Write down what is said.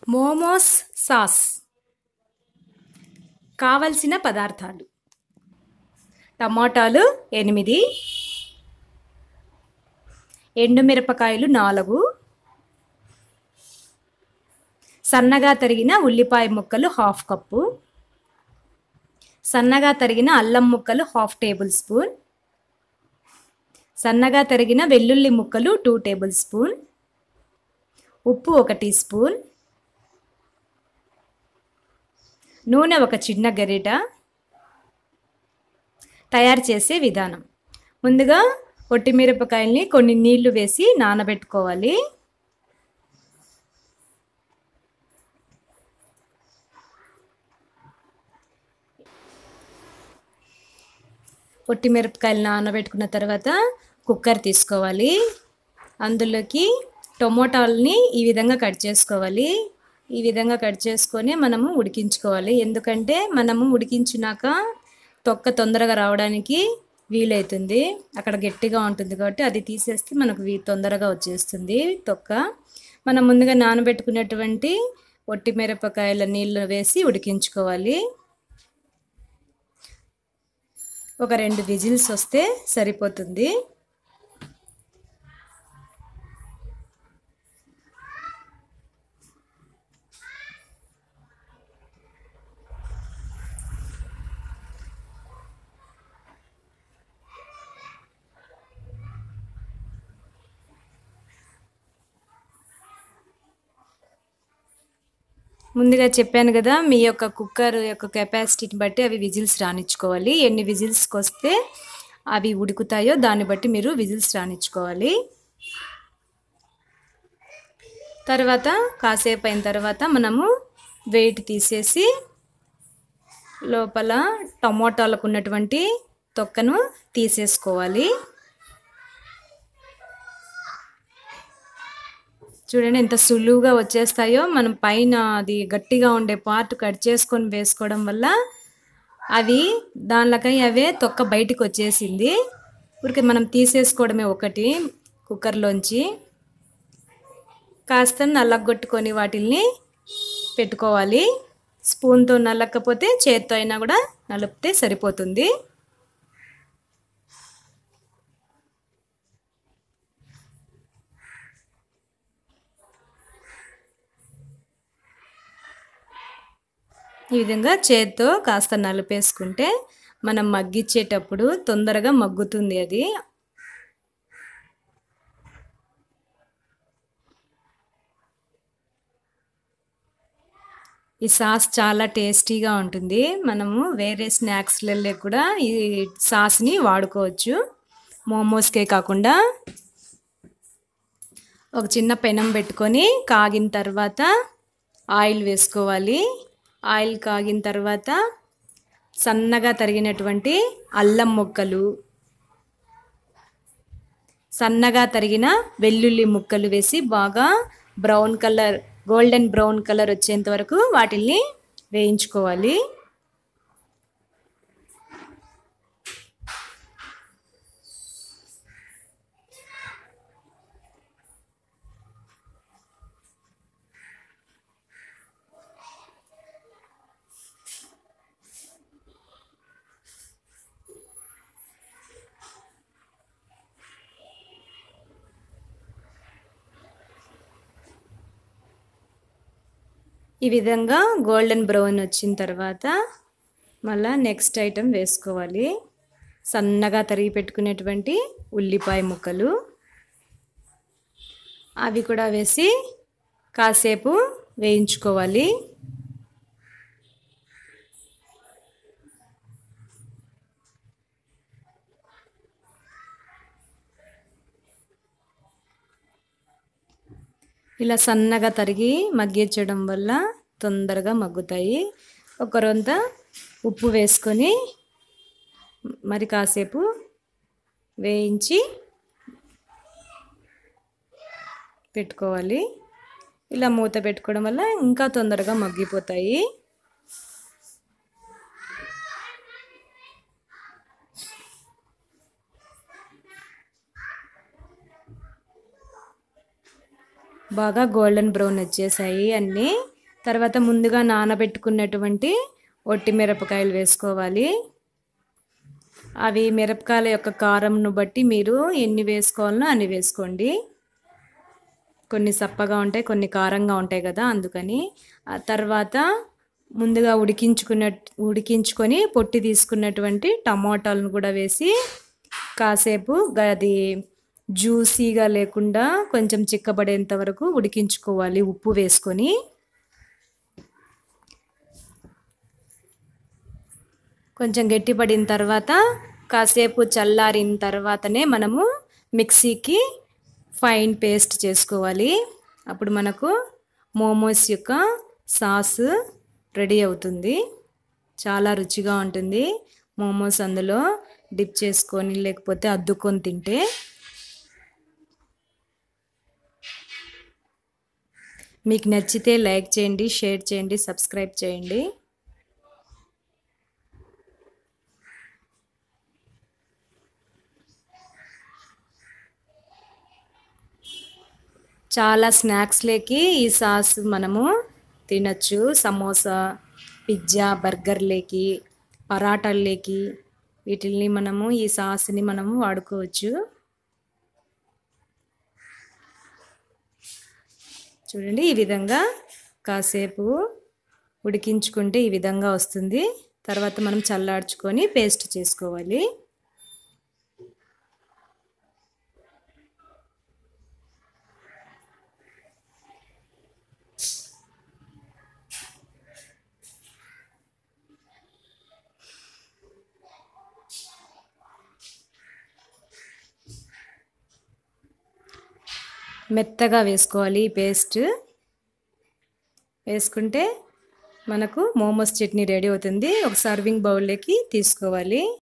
momos sauce కావలసిన పదార్థాలు టమాటాలు ఎనిమిది ఎండుమిరపకాయలు నాలుగు సన్నగా తరిగిన ఉల్లిపాయ ముక్కలు హాఫ్ కప్పు సన్నగా తరిగిన అల్లం ముక్కలు హాఫ్ టేబుల్ స్పూన్ సన్నగా తరిగిన వెల్లుల్లి ముక్కలు టూ టేబుల్ స్పూన్ ఉప్పు ఒక టీ స్పూన్ నూనె ఒక చిన్న గరిట తయారు చేసే విధానం ముందుగా ఒట్టిమిరపకాయల్ని కొన్ని నీళ్లు వేసి నానబెట్టుకోవాలి ఒట్టిమిరపకాయలు నానబెట్టుకున్న తర్వాత కుక్కర్ తీసుకోవాలి అందులోకి టొమాటోల్ని ఈ విధంగా కట్ చేసుకోవాలి ఈ విధంగా కట్ చేసుకొని మనము ఉడికించుకోవాలి ఎందుకంటే మనము ఉడికించినాక తొక్క తొందరగా రావడానికి వీలవుతుంది అక్కడ గట్టిగా ఉంటుంది కాబట్టి అది తీసేస్తే మనకు వీ తొందరగా వచ్చేస్తుంది తొక్క మనం ముందుగా నానబెట్టుకున్నటువంటి ఒట్టి మిరపకాయల నీళ్ళు వేసి ఉడికించుకోవాలి ఒక రెండు విజిల్స్ వస్తే సరిపోతుంది ముందుగా చెప్పాను కదా మీ యొక్క కుక్కర్ యొక్క కెపాసిటీని బట్టి అవి విజిల్స్ రానిచ్చుకోవాలి ఎన్ని విజిల్స్కి వస్తే అవి ఉడుకుతాయో దాన్ని బట్టి మీరు విజిల్స్ రానిచ్చుకోవాలి తర్వాత కాసేపు అయిన తర్వాత మనము వెయిట్ తీసేసి లోపల టమోటాలకు ఉన్నటువంటి తొక్కను తీసేసుకోవాలి చూడండి ఎంత సులువుగా వచ్చేస్తాయో మనం పైన అది గట్టిగా ఉండే పార్ట్ కట్ చేసుకొని వేసుకోవడం వల్ల అవి దానిలకై అవే తొక్క బయటికి వచ్చేసింది ఊరికే మనం తీసేసుకోవడమే ఒకటి కుక్కర్లోంచి కాస్త నల్లగొట్టుకొని వాటిల్ని పెట్టుకోవాలి స్పూన్తో నల్లకపోతే చేత్తో అయినా కూడా నలిపితే సరిపోతుంది ఈ విధంగా చేత్తో కాస్త నలిపేసుకుంటే మనం మగ్గిచ్చేటప్పుడు తొందరగా మగ్గుతుంది అది ఈ సాస్ చాలా టేస్టీగా ఉంటుంది మనము వేరే స్నాక్స్లలో కూడా ఈ సాస్ని వాడుకోవచ్చు మోమోస్కే కాకుండా ఒక చిన్న పెనం పెట్టుకొని కాగిన తర్వాత ఆయిల్ వేసుకోవాలి ఆయిల్ కాగిన తర్వాత సన్నగా తరిగినటువంటి అల్లం ముక్కలు సన్నగా తరిగిన వెల్లుల్లి ముక్కలు వేసి బాగా brown colour golden brown colour వచ్చేంత వరకు వాటిల్ని వేయించుకోవాలి ఈ విధంగా గోల్డెన్ బ్రౌన్ వచ్చిన తర్వాత మళ్ళా నెక్స్ట్ ఐటెం వేసుకోవాలి సన్నగా తరిగి పెట్టుకునేటువంటి ఉల్లిపాయ ముక్కలు అవి కూడా వేసి కాసేపు వేయించుకోవాలి ఇలా సన్నగా తరిగి మగ్గించడం వల్ల తొందరగా మగ్గుతాయి ఒక రొంత ఉప్పు వేసుకొని మరి కాసేపు వేయించి పెట్టుకోవాలి ఇలా మూత పెట్టుకోవడం వల్ల ఇంకా తొందరగా మగ్గిపోతాయి బాగా గోల్డెన్ బ్రౌన్ వచ్చేసాయి అన్నీ తర్వాత ముందుగా నానబెట్టుకున్నటువంటి ఒట్టి మిరపకాయలు వేసుకోవాలి అవి మిరపకాయల యొక్క కారంను బట్టి మీరు ఎన్ని వేసుకోవాలనో అన్ని వేసుకోండి కొన్ని సప్పగా ఉంటాయి కొన్ని కారంగా ఉంటాయి కదా అందుకని ఆ తర్వాత ముందుగా ఉడికించుకున్న ఉడికించుకొని పొట్టి తీసుకున్నటువంటి టమాటాలను కూడా వేసి కాసేపు అది జ్యూసీగా లేకుండా కొంచెం చిక్కబడేంత వరకు ఉడికించుకోవాలి ఉప్పు వేసుకొని కొంచెం గట్టిపడిన తర్వాత కాసేపు చల్లారిన తర్వాతనే మనము మిక్సీకి ఫైన్ పేస్ట్ చేసుకోవాలి అప్పుడు మనకు మోమోస్ యొక్క సాస్ రెడీ అవుతుంది చాలా రుచిగా ఉంటుంది మోమోస్ అందులో డిప్ చేసుకొని లేకపోతే అద్దుకొని తింటే మీకు నచ్చితే లైక్ చేయండి షేర్ చేయండి సబ్స్క్రైబ్ చేయండి చాలా స్నాక్స్లేకి ఈ సాస్ మనము తినచ్చు సమోసా పిజ్జా బర్గర్లేకి పరాటాల్లోకి వీటిల్ని మనము ఈ సాస్ని మనము వాడుకోవచ్చు చూడండి ఈ విధంగా కాసేపు ఉడికించుకుంటే ఈ విధంగా వస్తుంది తర్వాత మనం చల్లార్చుకొని పేస్ట్ చేసుకోవాలి మెత్తగా వేసుకోవాలి ఈ పేస్ట్ వేసుకుంటే మనకు మోమోస్ చట్నీ రెడీ అవుతుంది ఒక సర్వింగ్ బౌల్లోకి తీసుకోవాలి